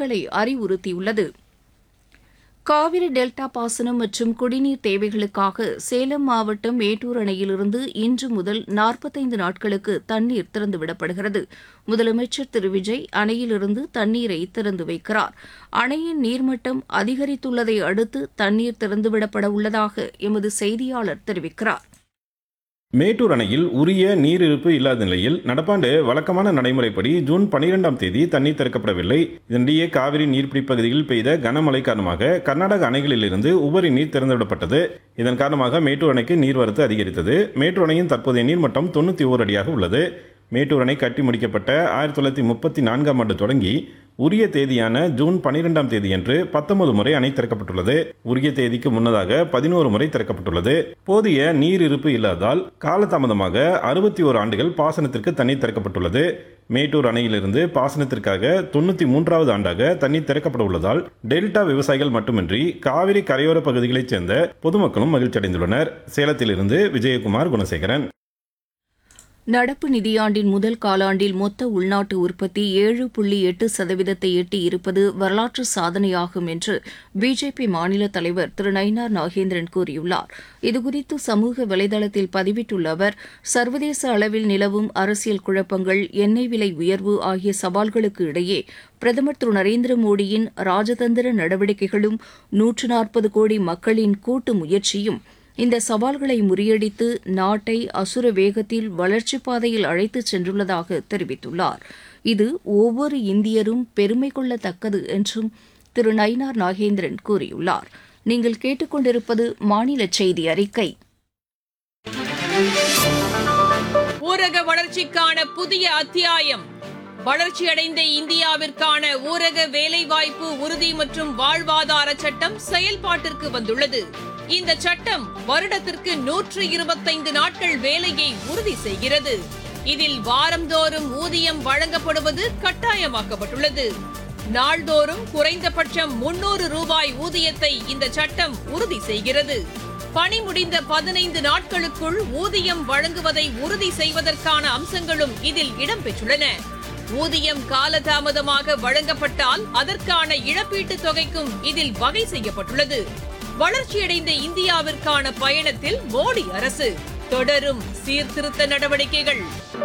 மக்களை அறிவுறுத்தியுள்ளது காவிரி டெல்டா பாசனம் மற்றும் குடிநீர் தேவைகளுக்காக சேலம் மாவட்டம் மேட்டூர் அணையிலிருந்து இன்று முதல் நாற்பத்தைந்து நாட்களுக்கு தண்ணீர் திறந்துவிடப்படுகிறது முதலமைச்சர் திரு விஜய் அணையிலிருந்து தண்ணீரை திறந்து வைக்கிறார் அணையின் நீர்மட்டம் அதிகரித்துள்ளதை அடுத்து தண்ணீர் திறந்துவிடப்பட உள்ளதாக எமது செய்தியாளர் தெரிவிக்கிறார் மேட்டூர் அணையில் உரிய நீர் இருப்பு இல்லாத நிலையில் நடப்பாண்டு வழக்கமான நடைமுறைப்படி ஜூன் பனிரெண்டாம் தேதி தண்ணீர் திறக்கப்படவில்லை இதனிடையே காவிரி நீர்பிடி பகுதியில் பெய்த கனமழை காரணமாக கர்நாடக அணைகளிலிருந்து உபரி நீர் திறந்துவிடப்பட்டது இதன் காரணமாக மேட்டூர் அணைக்கு நீர்வரத்து அதிகரித்தது மேட்டூர் அணையின் தற்போதைய நீர்மட்டம் தொண்ணூற்றி ஓர் அடியாக உள்ளது மேட்டூர் அணை கட்டி முடிக்கப்பட்ட ஆயிரத்தி தொள்ளாயிரத்தி முப்பத்தி நான்காம் ஆண்டு தொடங்கி உரிய தேதியான ஜூன் பனிரெண்டாம் தேதியன்று பத்தொன்பது முறை அணை திறக்கப்பட்டுள்ளது உரிய தேதிக்கு முன்னதாக பதினோரு முறை திறக்கப்பட்டுள்ளது போதிய நீர் இருப்பு இல்லாதால் காலதாமதமாக அறுபத்தி ஓரு ஆண்டுகள் பாசனத்திற்கு தண்ணீர் திறக்கப்பட்டுள்ளது மேட்டூர் அணையிலிருந்து பாசனத்திற்காக தொண்ணூத்தி மூன்றாவது ஆண்டாக தண்ணீர் திறக்கப்பட உள்ளதால் டெல்டா விவசாயிகள் மட்டுமின்றி காவிரி கரையோர பகுதிகளைச் சேர்ந்த பொதுமக்களும் மகிழ்ச்சி அடைந்துள்ளனர் சேலத்திலிருந்து விஜயகுமார் குணசேகரன் நடப்பு நிதியாண்டின் முதல் காலாண்டில் மொத்த உள்நாட்டு உற்பத்தி ஏழு புள்ளி எட்டு சதவீதத்தை எட்டி இருப்பது வரலாற்று சாதனையாகும் என்று பிஜேபி மாநில தலைவர் திரு நயினார் நாகேந்திரன் கூறியுள்ளார் இதுகுறித்து சமூக வலைதளத்தில் பதிவிட்டுள்ள அவர் சர்வதேச அளவில் நிலவும் அரசியல் குழப்பங்கள் எண்ணெய் விலை உயர்வு ஆகிய சவால்களுக்கு இடையே பிரதமர் திரு நரேந்திர மோடியின் ராஜதந்திர நடவடிக்கைகளும் நூற்று நாற்பது கோடி மக்களின் கூட்டு முயற்சியும் இந்த சவால்களை முறியடித்து நாட்டை அசுர வேகத்தில் வளர்ச்சிப் பாதையில் அழைத்துச் சென்றுள்ளதாக தெரிவித்துள்ளார் இது ஒவ்வொரு இந்தியரும் பெருமை கொள்ளத்தக்கது என்றும் திரு நயினார் நாகேந்திரன் கூறியுள்ளார் நீங்கள் கேட்டுக்கொண்டிருப்பது மாநில செய்தி அறிக்கை ஊரக வளர்ச்சிக்கான புதிய அத்தியாயம் வளர்ச்சியடைந்த இந்தியாவிற்கான ஊரக வேலைவாய்ப்பு உறுதி மற்றும் வாழ்வாதார சட்டம் செயல்பாட்டிற்கு வந்துள்ளது இந்த சட்டம் வருடத்திற்கு நூற்று இருபத்தைந்து நாட்கள் வேலையை உறுதி செய்கிறது இதில் வாரந்தோறும் ஊதியம் வழங்கப்படுவது கட்டாயமாக்கப்பட்டுள்ளது நாள்தோறும் குறைந்தபட்சம் முன்னூறு ரூபாய் ஊதியத்தை இந்த சட்டம் உறுதி செய்கிறது பணி முடிந்த பதினைந்து நாட்களுக்குள் ஊதியம் வழங்குவதை உறுதி செய்வதற்கான அம்சங்களும் இதில் இடம்பெற்றுள்ளன ஊதியம் காலதாமதமாக வழங்கப்பட்டால் அதற்கான இழப்பீட்டுத் தொகைக்கும் இதில் வகை செய்யப்பட்டுள்ளது வளர்ச்சியடைந்த இந்தியாவிற்கான பயணத்தில் மோடி அரசு தொடரும் சீர்திருத்த நடவடிக்கைகள்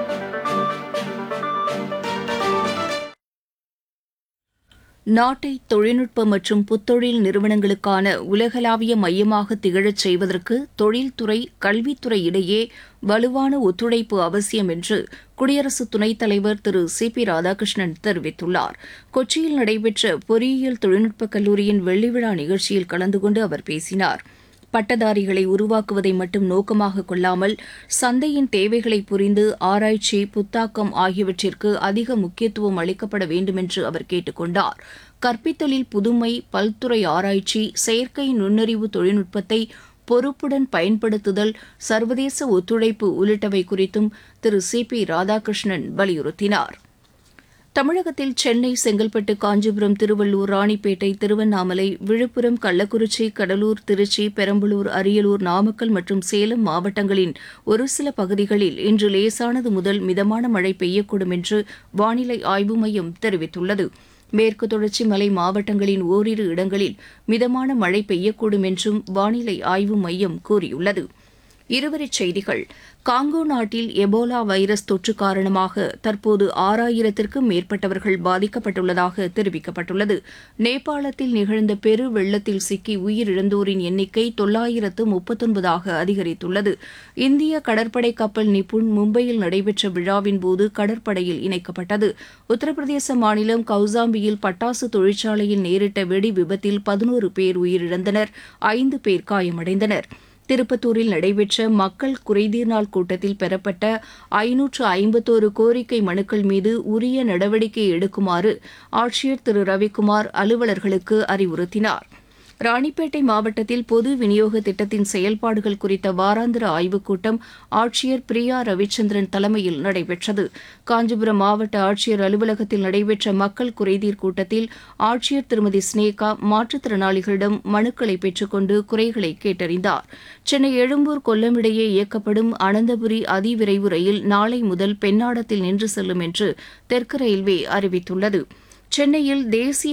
நாட்டை தொழில்நுட்ப மற்றும் புத்தொழில் நிறுவனங்களுக்கான உலகளாவிய மையமாக திகழச் செய்வதற்கு தொழில்துறை கல்வித்துறை இடையே வலுவான ஒத்துழைப்பு அவசியம் என்று குடியரசு துணைத் தலைவர் திரு சி பி ராதாகிருஷ்ணன் தெரிவித்துள்ளார் கொச்சியில் நடைபெற்ற பொறியியல் தொழில்நுட்பக் கல்லூரியின் வெள்ளி விழா நிகழ்ச்சியில் கலந்து கொண்டு அவர் பேசினார் பட்டதாரிகளை உருவாக்குவதை மட்டும் நோக்கமாக கொள்ளாமல் சந்தையின் தேவைகளை புரிந்து ஆராய்ச்சி புத்தாக்கம் ஆகியவற்றிற்கு அதிக முக்கியத்துவம் அளிக்கப்பட வேண்டுமென்று அவர் கேட்டுக் கொண்டார் கற்பித்தலில் புதுமை பல்துறை ஆராய்ச்சி செயற்கை நுண்ணறிவு தொழில்நுட்பத்தை பொறுப்புடன் பயன்படுத்துதல் சர்வதேச ஒத்துழைப்பு உள்ளிட்டவை குறித்தும் திரு சி பி ராதாகிருஷ்ணன் வலியுறுத்தினார் தமிழகத்தில் சென்னை செங்கல்பட்டு காஞ்சிபுரம் திருவள்ளூர் ராணிப்பேட்டை திருவண்ணாமலை விழுப்புரம் கள்ளக்குறிச்சி கடலூர் திருச்சி பெரம்பலூர் அரியலூர் நாமக்கல் மற்றும் சேலம் மாவட்டங்களின் ஒரு சில பகுதிகளில் இன்று லேசானது முதல் மிதமான மழை பெய்யக்கூடும் என்று வானிலை ஆய்வு மையம் தெரிவித்துள்ளது மேற்கு தொடர்ச்சி மலை மாவட்டங்களின் ஓரிரு இடங்களில் மிதமான மழை பெய்யக்கூடும் என்றும் வானிலை ஆய்வு மையம் கூறியுள்ளது இருவரிச் செய்திகள் காங்கோ நாட்டில் எபோலா வைரஸ் தொற்று காரணமாக தற்போது ஆறாயிரத்திற்கும் மேற்பட்டவர்கள் பாதிக்கப்பட்டுள்ளதாக தெரிவிக்கப்பட்டுள்ளது நேபாளத்தில் நிகழ்ந்த பெரு வெள்ளத்தில் சிக்கி உயிரிழந்தோரின் எண்ணிக்கை தொள்ளாயிரத்து முப்பத்தொன்பதாக அதிகரித்துள்ளது இந்திய கடற்படை கப்பல் நிப்புண் மும்பையில் நடைபெற்ற விழாவின் போது கடற்படையில் இணைக்கப்பட்டது உத்தரப்பிரதேச மாநிலம் கௌசாம்பியில் பட்டாசு தொழிற்சாலையில் நேரிட்ட வெடி விபத்தில் பதினோரு பேர் உயிரிழந்தனர் ஐந்து பேர் காயமடைந்தனர் திருப்பத்தூரில் நடைபெற்ற மக்கள் குறைதீர் நாள் கூட்டத்தில் பெறப்பட்ட ஐநூற்று ஐம்பத்தோரு கோரிக்கை மனுக்கள் மீது உரிய நடவடிக்கை எடுக்குமாறு ஆட்சியர் திரு ரவிக்குமார் அலுவலர்களுக்கு அறிவுறுத்தினார் ராணிப்பேட்டை மாவட்டத்தில் பொது விநியோக திட்டத்தின் செயல்பாடுகள் குறித்த வாராந்திர ஆய்வுக் கூட்டம் ஆட்சியர் பிரியா ரவிச்சந்திரன் தலைமையில் நடைபெற்றது காஞ்சிபுரம் மாவட்ட ஆட்சியர் அலுவலகத்தில் நடைபெற்ற மக்கள் குறைதீர் கூட்டத்தில் ஆட்சியர் திருமதி ஸ்னேகா மாற்றுத்திறனாளிகளிடம் மனுக்களை பெற்றுக்கொண்டு குறைகளை கேட்டறிந்தார் சென்னை எழும்பூர் கொல்லம் இடையே இயக்கப்படும் அனந்தபுரி அதிவிரைவு ரயில் நாளை முதல் பெண்ணாடத்தில் நின்று செல்லும் என்று தெற்கு ரயில்வே அறிவித்துள்ளது சென்னையில் தேசிய